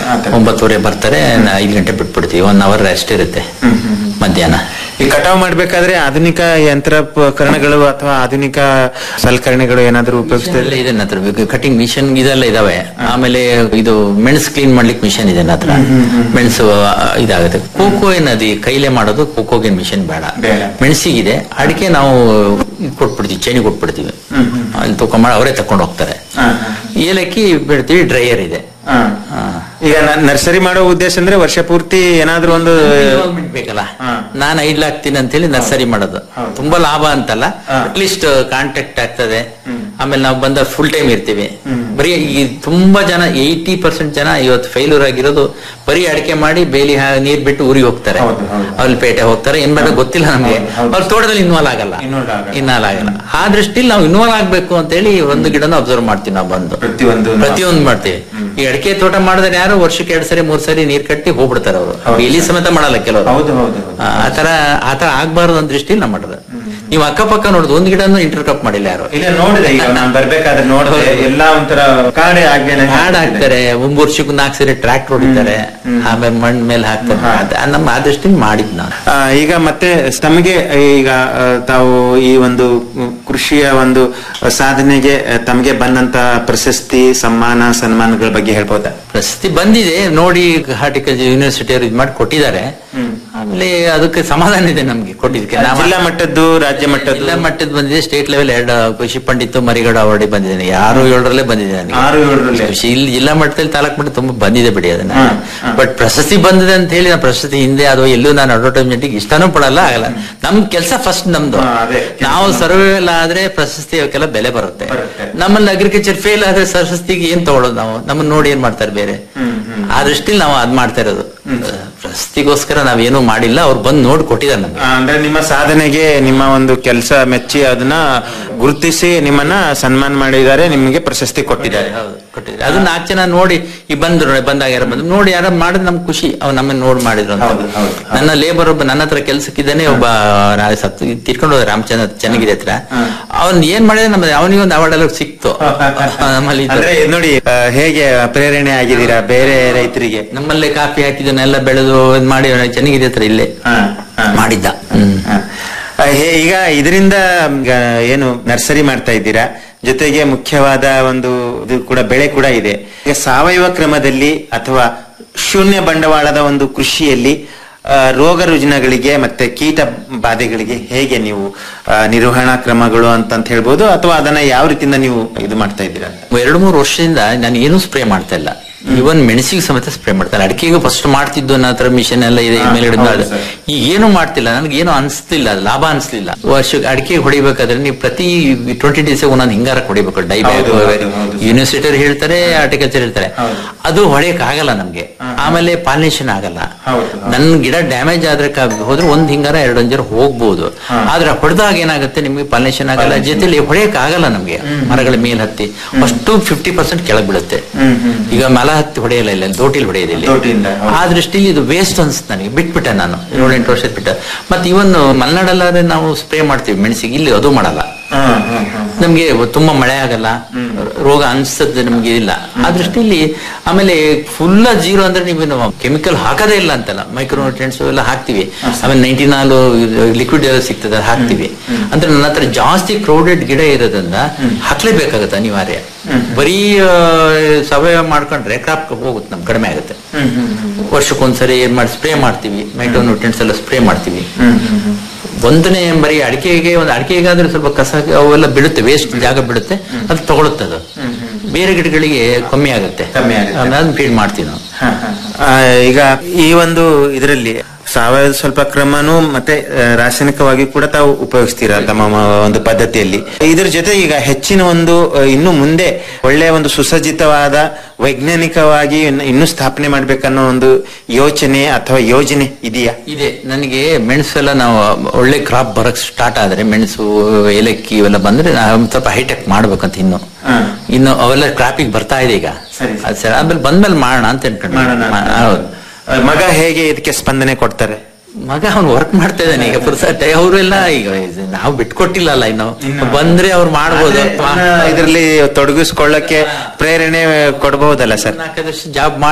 ಆ ತರ. ಒಂಬತ್ತುವರೆ ಬರ್ತಾರೆ ನಾ ಐದು ಗಂಟೆ ಬಿಟ್ಬಿಡ್ತೀವಿ ಒನ್ ಅವರ್ ರೆಸ್ಟ್ ಇರುತ್ತೆ ಮಧ್ಯಾಹ್ನ ಈ ಕಟಾವ್ ಮಾಡ್ಬೇಕಾದ್ರೆ ಆಧುನಿಕ ಯಂತ್ರೋಪಕರಣಗಳು ಅಥವಾ ಆಧುನಿಕ ಸಲಕರಣೆಗಳು ಏನಾದ್ರು ಉಪಯೋಗಿಸ್ತಾ ಎಲ್ಲ ಇದೆ ನನ್ನ ಹತ್ರ ಕಟಿಂಗ್ ಮಿಷನ್ ಇದೆಲ್ಲ ಇದಾವೆ ಆಮೇಲೆ ಇದು ಮೆಣಸು ಕ್ಲೀನ್ ಮಾಡ್ಲಿಕ್ಕೆ ಮಿಷನ್ ಇದೆ ನನ್ನ ಹತ್ರ ಮೆಣಸು ಆ, ಇದಾಗುತ್ತೆ ಕೋಕೋ ಏನದು ಈ ಕೈಲೇ ಮಾಡೋದು ಕೋಕೋಗೆ ಮಿಷನ್ ಬೇಡ ಬೇಡ. ಮೆಣಸಿಗಿದೆ ಅಡಿಕೆ ನಾವು ಇದ್ ಕೊಟ್ಬಿಡ್ತೀವಿ ಚೈನಿ ಕೊಟ್ಬಿಡ್ತೀವಿ ಅಲ್ಲಿ ತಗೊಂಡ್ ಅವರೇ ತಕೊಂಡು ಹೋಗ್ತಾರೆ ಏಲಕ್ಕಿ ಬಿಡ್ತೀವಿ ಡ್ರೈಯರ್ ಇದೆ ಹಾ. ಈಗ ನರ್ಸರಿ ಮಾಡೋ ಉದ್ದೇಶ ಅಂದ್ರೆ ವರ್ಷ ಪೂರ್ತಿ ಏನಾದ್ರೂ ಒಂದು Involvement ಬೇಕಲ್ಲ ನಾನು ಐಡ್ ಹಾಕ್ತೀನಿ ಅಂತ ಹೇಳಿ ನರ್ಸರಿ ಮಾಡೋದು ತುಂಬಾ ಲಾಭ ಅಂತಲ್ಲ ಅಟ್ಲೀಸ್ಟ್ ಕಾಂಟ್ಯಾಕ್ಟ್ ಆಗ್ತದೆ ಆಮೇಲೆ ನಾವು ಬಂದ ಫುಲ್ ಟೈಮ್ ಇರ್ತೀವಿ ಬರೀ ಈ ತುಂಬಾ ಜನ ಏಯ್ಟಿ ಪರ್ಸೆಂಟ್ ಜನ ಇವತ್ತು ಫೇಲ್ಯೂರ್ ಆಗಿರೋದು ಬರೀ ಅಡಿಕೆ ಮಾಡಿ ಬೇಲಿ ಹಾ- ನೀರ್ ಬಿಟ್ಟು ಊರಿಗೆ ಹೋಗ್ತಾರೆ ಹೌದು, ಹೌದು. ಅಲ್ಲಿ ಪೇಟೆ ಹೋಗ್ತಾರೆ ಏನ್ ಮಾಡೋದು ಗೊತ್ತಿಲ್ಲ ನಮ್ಗೆ ಅವ್ರ ತೋಟದಲ್ಲಿ ಇನ್ವಾಲ್ವ್ ಆಗಲ್ಲ Involve ಆಗಲ್ಲ. ಇನ್ವಾಲ್ವ್ ಆಗಲ್ಲ ಆ ದೃಷ್ಟಿಲಿ ನಾವು ಇನ್ವಾಲ್ವ್ ಆಗ್ಬೇಕು ಅಂತ ಹೇಳಿ ಒಂದು ಗಿಡನ ಅಬ್ಸರ್ವ್ ಮಾಡ್ತೀವಿ ನಾವು ಬಂದು ಪ್ರತಿಯೊಂದು ನಾವು- ಪ್ರತಿಯೊಂದು ಮಾಡ್ತೀವಿ ಈ ಅಡಿಕೆ ತೋಟ ಮಾಡಿದ್ರೆ ಯಾರು ವರ್ಷಕ್ಕೆ ಎರಡ್ ಸರಿ ಮೂರ್ ಸರಿ ನೀರ್ ಕಟ್ಟಿ ಹೋಗ್ಬಿಡ್ತಾರೆ ಅವರು ಬೇಲಿ ಸಮೇತ ಮಾಡಲ್ಲ ಕೆಲವರು ಹೌದು ಹೌದು ಹೌದು. ಆ ಆ ತರ ಆ ತರ ಆಗ್ಬಾರ್ದು ಅಂತ ದೃಷ್ಟಿಲಿ ನಾವು ಮಾಡೋದು ನೀವು ಅಕ್ಕಪಕ್ಕ ನೋಡುದು ಒಂದ್ ಗಿಡನು ಇಂಟರ್ ಕಪ್ ಮಾಡಿಲ್ಲ ಯಾರು ಇಲ್ಲ ನೋಡಿದೆ ಈಗ ನಾನ್ ಬರ್ಬೇಕಾದ್ರೆ ನೋಡಿದೆ ಎಲ್ಲಾ ಒಂಥರ ಕಾಡೆ ಆಗ್ಲೇನೆ ಹಾಡ್ ಹಾಕ್ತಾರೆ ಒಂದ್ ವರ್ಷಕ್ಕೆ ನಾಲ್ಕು ಸರಿ ಟ್ರ್ಯಾಕ್ಟರ್ ಹೊಡಿತಾರೆ ಆಮೇಲೆ ಮಣ್ ಮೇಲೆ ಹಾಕ್ತಾರೆ ಅದ್- ಅದ್ ನಮ್ಮ ಆ ದೃಷ್ಟಿಲಿ ಮಾಡಿದ್ ನಾನು ಆ, ಈಗ ಮತ್ತೆ ತಮಗೆ ಈಗ ಆ, ತಾವು ಈ ಒಂದು ಕೃಷಿಯ ಒಂದು ಸಾಧನೆಗೆ ಆ, ತಮಗೆ ಬಂದಂತ ಪ್ರಶಸ್ತಿ ಸಮ್ಮಾನ ಸನ್ಮಾನಗಳ ಬಗ್ಗೆ ಹೇಳ್ಬೋದಾ ಪ್ರಶಸ್ತಿ ಬಂದಿದೆ ನೋಡಿ ಹಾರ್ಟಿಕಲ್ಚರ್ ಯೂನಿವರ್ಸಿಟಿ ಅವರು ಇದ್ ಮಾಡಿ ಕೊಟ್ಟಿದ್ದಾರೆ ಆಮೇಲೆ ಅದಕ್ಕೆ ಸಮಾಧಾನ ಇದೆ ನಮ್ಗೆ ಕೊಟ್ಟಿದ್ದಕ್ಕೆ ನಾವು ಜಿಲ್ಲಾ ಮಟ್ಟದ್ದು ರಾಜ್ಯ ಮಟ್ಟದ್ದು ಜಿಲ್ಲಾ ಮಟ್ಟದ ಬಂದಿದೆ ಸ್ಟೇಟ್ ಲೆವೆಲ್ ಎರಡು ಕೃಷಿ ಪಂಡಿತ್ ಮರಿಗಡ ಅವಾರ್ಡ್ ಬಂದಿದ್ದೇನೆ ಆರು ಏಳರಲ್ಲೇ ಬಂದಿದೆ ನನಗೆ ಆರು ಏಳರಲ್ಲಿ ಕೃಷಿ ಇಲ್ಲಿ ಜಿಲ್ಲಾ ಮಟ್ಟದಲ್ಲಿ ತಾಲೂಕು ಮಟ್ಟ ತುಂಬಾ ಬಂದಿದೆ ಬಿಡಿ ಅದನ್ನ ಹಾ, ಹಾ. ಬಟ್ ಪ್ರಶಸ್ತಿ ಬಂದಿದೆ ಅಂತ ಹೇಳಿ ನಾನು ಪ್ರಶಸ್ತಿ ಹಿಂದೆ ಅಥವಾ ಎಲ್ಲೂ ನಾನು ಅಡ್ವರ್ಟೈಸ್ಮೆಂಟ್ ಇಷ್ಟನೂ ಪಡಲ್ಲ ಆಗಲ್ಲ ನಮ್ ಕೆಲಸ ಫಸ್ಟ್ ನಮ್ದು ಹಾ, ಅದೇ. ನಾವು ಸರ್ವೈವಲ್ ಆದ್ರೆ ಪ್ರಶಸ್ತಿ ಅವಕ್ಕೆಲ್ಲ ಬೆಲೆ ಬರುತ್ತೆ ಬರುತ್ತೆ. ನಮ್ಮಲ್ಲಿ ಅಗ್ರಿಕಲ್ಚರ್ ಫೇಲ್ ಆದ್ರೆ ಪ್ರಶಸ್ತಿಗೆ ಏನ್ ತಗೊಳ್ಳೋದು ನಾವು ನಮ್ಮನ್ನ ನೋಡಿ ಏನ್ ಮಾಡ್ತಾರೆ ಬೇರೆ ಆ ದೃಷ್ಟಿಲಿ ನಾವು ಅದ್ ಮಾಡ್ತಾ ಇರೋದು ಪ್ರಶಸ್ತಿಗೋಸ್ಕರ ನಾವೇನು ಮಾಡಿಲ್ಲ ಅವ್ರು ಬಂದು ನೋಡಿ ಕೊಟ್ಟಿದ್ದಾರೆ ನಮ್ಗೆ ಆ, ಅಂದ್ರೆ ನಿಮ್ಮ ಸಾಧನೆಗೆ ನಿಮ್ಮ ಒಂದು ಕೆಲಸ ಮೆಚ್ಚಿ ಅದನ್ನ ಗುರುತಿಸಿ ನಿಮ್ಮನ್ನ ಸನ್ಮಾನ ಮಾಡಿದ್ದಾರೆ ನಿಮಗೆ ಪ್ರಶಸ್ತಿ ಕೊಟ್ಟಿದ್ದಾರೆ ಹೌದು ಕೊಟ್ಟಿದ್ದಾರೆ ಅದು ನಾಲ್ಕು ಜನ ನೋಡಿ ಈ ಬಂದ್ರು ಬಂದಾಗ ಯಾರು ಬಂದ್ರು ನೋಡಿ ಯಾರು ಮಾಡಿದ್ ನಮ್ಗೆ ಖುಷಿ ಅವ್ರು ನಮ್ಮನ್ನ ನೋಡಿ ಮಾಡಿದ್ರು ಅಂತ ಹೌದು, ಹೌದು. ನನ್ನ ಲೇಬರ್ ಒಬ್ಬ ನನ್ನ ಹತ್ರ ಕೆಲ್ಸಕ್ಕಿದ್ದಾನೆ ಒಬ್ಬ ನಾಳೆ ಸತ್ತು ತೀರ್ಕೊಂಡು ಹೋದ ರಾಮಚಂದ್ರ ಚೆನ್ನಾಗಿದೆ ಹತ್ರ ಅವ್ನ್ ಏನ್ ಮಾಡಿದ್ರೆ ನಮ್ದು ಅವನಿಗೆ ಒಂದು ಅವಾರ್ಡ್ ಎಲ್ಲ ಸಿಕ್ತು ನಮ್ಮಲ್ಲಿ ಇದು- ಅಂದ್ರೆ ನೋಡಿ ಆ, ಹೇಗೆ ಪ್ರೇರಣೆ ಆಗಿದ್ದೀರಾ ಬೇರೆ ರೈತರಿಗೆ ನಮ್ಮಲ್ಲೇ ಕಾಫಿ ಹಾಕಿದ್ದನ್ನೆಲ್ಲ ಬೆಳೆದು ಇದ್ ಮಾಡಿ ಚೆನ್ನಾಗಿದೆ ಹತ್ರ ಇಲ್ಲೇ ಹಾ, ಹಾ. ಮಾಡಿದ್ದ ಹ್ಮ್ ಹ. ಆ, ಹೇ- ಈಗ ಇದರಿಂದ ಈಗ ಏನು ನರ್ಸರಿ ಮಾಡ್ತಾ ಇದ್ದೀರಾ ಜೊತೆಗೆ ಮುಖ್ಯವಾದ ಒಂದು ಇದು ಕೂಡ ಬೆಳೆ ಕೂಡ ಇದೆ ಈಗ ಸಾವಯವ ಕ್ರಮದಲ್ಲಿ ಅಥವಾ ಶೂನ್ಯ ಬಂಡವಾಳದ ಒಂದು ಕೃಷಿಯಲ್ಲಿ ಆ, ರೋಗ ರುಜಿನಗಳಿಗೆ ಮತ್ತೆ ಕೀಟ ಬಾಧೆಗಳಿಗೆ ಹೇಗೆ ನೀವು ಆ, ನಿರ್ವಹಣಾ ಕ್ರಮಗಳು ಅಂತಂತ ಹೇಳ್ಬೋದು ಅಥವಾ ಅದನ್ನ ಯಾವ ರೀತಿಯಿಂದ ನೀವು ಇದು ಮಾಡ್ತಾ ಇದ್ದೀರಾ ಎರಡು ಮೂರು ವರ್ಷದಿಂದ ನಾನು ಏನೂ ಸ್ಪ್ರೇ ಮಾಡ್ತಾ ಇಲ್ಲ ಇವನ್ ಮೆಣಸಿಗೆ ಸಮೇತ ಸ್ಪ್ರೇ ಮಾಡ್ತಾರೆ ಅಡಿಕೆಗೆ ಫಸ್ಟ್ ಮಾಡ್ತಿದ್ದು ನನ್ನ ಹತ್ರ ಮಿಷನ್ ಎಲ್ಲ ಇದೆ ಹಾ, ಮೇಲ್ಗಡೆ ಹೌದು ಅದು. ಸರ್. ಈಗ ಏನು ಮಾಡ್ತಿಲ್ಲ ನನಗೆ ಏನು ಅನ್ಸ್ತಿಲ್ಲ ಲಾಭ ಅನ್ಸ್ಲಿಲ್ಲ ವರ್ಷಕ್ಕೆ ಅಡಿಕೆ ಹೊಡಿಬೇಕಾದ್ರೆ ನೀವು ಪ್ರತಿ ಟ್ವೆಂಟಿ ಡೇಸ್ ಒಂದೊಂದು ಹಿಂಗಾರ ಹೊಡಿಬೇಕು ಡೈ ಬ್ಯಾಗ್ ಹೌದು, ಹೌದು, ಹೌದು. ಯೂನಿವರ್ಸಿಟಿ ಹೇಳ್ತಾರೆ ಆರ್ಟಿಕಲ್ಚರ್ ಹೇಳ್ತಾರೆ ಹೌದು. ಅದು ಹೊಡೆಯಕ್ ಆಗಲ್ಲ ನಮ್ಗೆ ಆಮೇಲೆ ಪಾಲಿನೇಷನ್ ಆಗಲ್ಲ ಹೌದು, ಹೌದು. ನನ್ ಗಿಡ ಡ್ಯಾಮೇಜ್ ಆದ್ರೆ ಕ- ಹೋದ್ರೆ ಒಂದ್ ಹಿಂಗಾರ ಎರಡು ಅಂಜರ್ ಹೋಗ್ಬೋದು ಆದ್ರೆ ಹೊಡೆದಾಗ ಏನಾಗುತ್ತೆ ನಿಮ್ಗೆ ಪಾಲಿನೇಷನ್ ಆಗಲ್ಲ ಜೊತೆಲಿ ಹೊಡೆಯಕ್ ಆಗಲ್ಲ ನಮ್ಗೆ ಮರಗಳ ಮೇಲ್ ಹತ್ತಿ ಅಷ್ಟು ಫಿಫ್ಟಿ ಪರ್ಸೆಂಟ್ ಕೆಳಗ್ ಬೀಳುತ್ತೆ ಈಗ ಮಲ ಹತ್ತಿ ಹೊಡೆಯಲ್ಲ ಇಲ್ಲ ದೋಟಿಲ್ ಹೊಡೆಯೋದಿಲ್ಲ ದೋಟಿಯಿಂದ, ಹೌದು. ಆ ದೃಷ್ಟಿಲಿ ಇದು ವೇಸ್ಟ್ ಅನ್ಸುತ್ತೆ ನನಗೆ ಬಿಟ್ಬಿಟ್ಟೆ ನಾನು ಏಳೆಂಟು ವರ್ಷದ ಬಿಟ್ಟೆ ಮತ್ತೆ ಇವನ್ ಮಲೆನಾಡಲ್ಲಾದ್ರೆ ನಾವು ಸ್ಪ್ರೇ ಮಾಡ್ತೀವಿ ಮೆಣಸಿಗೆ ಇಲ್ಲಿ ಅದು ಮಾಡಲ್ಲ ನಮ್ಗೆ ತುಂಬಾ ಮಳೆ ಆಗಲ್ಲ ರೋಗ ಅನ್ಸದ್ ನಮ್ಗೆ ಇಲ್ಲ ಆ ದೃಷ್ಟಿಲಿ ಆಮೇಲೆ ಫುಲ್ ಜೀರೋ ಅಂದ್ರೆ ನೀವು ಕೆಮಿಕಲ್ ಹಾಕದೇ ಇಲ್ಲ ಅಂತಲ್ಲ ಮೈಕ್ರೋನ್ಯೂಟ್ರಿಯೆಂಟ್ಸ್ ಎಲ್ಲ ಹಾಕ್ತಿವಿ ಆಮೇಲೆ ನೈಂಟಿ ನಾಲು ಲಿಕ್ವಿಡ್ ಎಲ್ಲ ಸಿಗ್ತದೆ ಅದು ಹಾಕ್ತಿವಿ ಅಂದ್ರೆ ನನ್ನ ಹತ್ರ ಜಾಸ್ತಿ ಕ್ರೌಡೆಡ್ ಗಿಡ ಇರೋದ್ರಿಂದ ಹಾಕ್ಲೇಬೇಕಾಗತ್ತೆ ಅನಿವಾರ್ಯ ಬರೀ ಆ, ಸಾವಯವ ಮಾಡ್ಕೊಂಡ್ರೆ ಕ್ರಾಪ್ ಹೋಗುತ್ತೆ ನಮ್ ಕಡಿಮೆ ಆಗುತ್ತೆ ವರ್ಷಕ್ಕೊಂದ್ಸರಿ ಏನ್ ಮಾಡಿ ಸ್ಪ್ರೇ ಮಾಡ್ತೀವಿ ಮೈಕ್ರೋನ್ಯೂಟ್ರಿಯೆಂಟ್ಸ್ ಎಲ್ಲ ಸ್ಪ್ರೇ ಮಾಡ್ತೀವಿ ಒಂದನೇ ಬರೀ ಅಡಿಕೆಗೆ ಒಂದು ಅಡಿಕೆಗಾದ್ರೆ ಸ್ವಲ್ಪ ಕಸ ಅವೆಲ್ಲ ಬಿಡುತ್ತೆ ವೇಸ್ಟ್ ಜಾಗ ಬಿಡುತ್ತೆ ಅದು ತಗೊಳುತ್ತೆ ಅದು ಬೇರೆ ಗಿಡಗಳಿಗೆ ಕಮ್ಮಿ ಆಗುತ್ತೆ ಕಮ್ಮಿ ಆಗುತ್ತೆ. ಅದನ್ನ ಫೀಡ್ ಮಾಡ್ತೀವಿ ನಾವು ಆ, ಈಗ ಈ ಒಂದು ಇದರಲ್ಲಿ ಸಾವಯವ ಸ್ವಲ್ಪ ಕ್ರಮನೂ ಮತ್ತೆ ಆ, ರಾಸಾಯನಿಕವಾಗಿ ಕೂಡ ತಾವು ಉಪಯೋಗಿಸ್ತೀರಾ ತಮ್ಮ ಮ- ಒಂದು ಪದ್ಧತಿಯಲ್ಲಿ ಇದ್ರ ಜೊತೆ ಈಗ ಹೆಚ್ಚಿನ ಒಂದು ಆ, ಇನ್ನು ಮುಂದೆ ಒಳ್ಳೆಯ ಒಂದು ಸುಸಜ್ಜಿತವಾದ ವೈಜ್ಞಾನಿಕವಾಗಿ ಇನ್ನು- ಇನ್ನೂ ಸ್ಥಾಪನೆ ಮಾಡ್ಬೇಕನ್ನೋ ಒಂದು ಯೋಚನೆ ಅಥವಾ ಯೋಜನೆ ಇದೆಯಾ ಇದೆ ನನಗೆ ಮೆಣಸು ಎಲ್ಲ ನಾವು ಒಳ್ಳೆ ಕ್ರಾಪ್ ಬರಕ್ ಸ್ಟಾರ್ಟ್ ಆದ್ರೆ ಮೆಣಸು ಏಲಕ್ಕಿ ಇವೆಲ್ಲ ಬಂದ್ರೆ ನಾವು ಸ್ವಲ್ಪ ಹೈಟೆಕ್ ಮಾಡ್ಬೇಕಂತ ಇನ್ನು ಹಾ. ಇನ್ನು ಅವೆಲ್ಲ ಕ್ರಾಪಿಗೆ ಬರ್ತಾ ಇದೆ ಈಗ ಸರಿ. ಅದ್ ಸರಿ ಆಮೇಲೆ ಬಂದ್ಮೇಲೆ ಮಾಡೋಣ ಅಂತ ಅನ್ಕೊಂಡು ಮಾಡೋಣ ಅಂತ. ಹೌದು ಆ, ಮಗ ಹೇಗೆ ಇದಕ್ಕೆ ಸ್ಪಂದನೆ ಕೊಡ್ತಾರೆ ಮಗ ಅವ್ನು ವರ್ಕ್ ಮಾಡ್ತಾ ಇದ್ದಾನೆ ಈಗ ಪುರ್ಸತ್ತೆ ಅವರೆಲ್ಲ ಈಗ ಇದು ನಾವು ಬಿಟ್ಕೊಟ್ಟಿಲ್ಲಲ್ಲ ಇನ್ನು ಇನ್ನು. ಬಂದ್ರೆ ಅವ್ರು ಮಾಡ್ಬೋದು ಇದರಲ್ಲಿ ತೊಡಗಿಸ್ಕೊಳ್ಳಕ್ಕೆ ಪ್ರೇರಣೆ ಕೊಡಬಹುದಲ್ಲ ಸರ್ ನಾಲ್ಕೈದು ವರ್ಷ ಜಾಬ್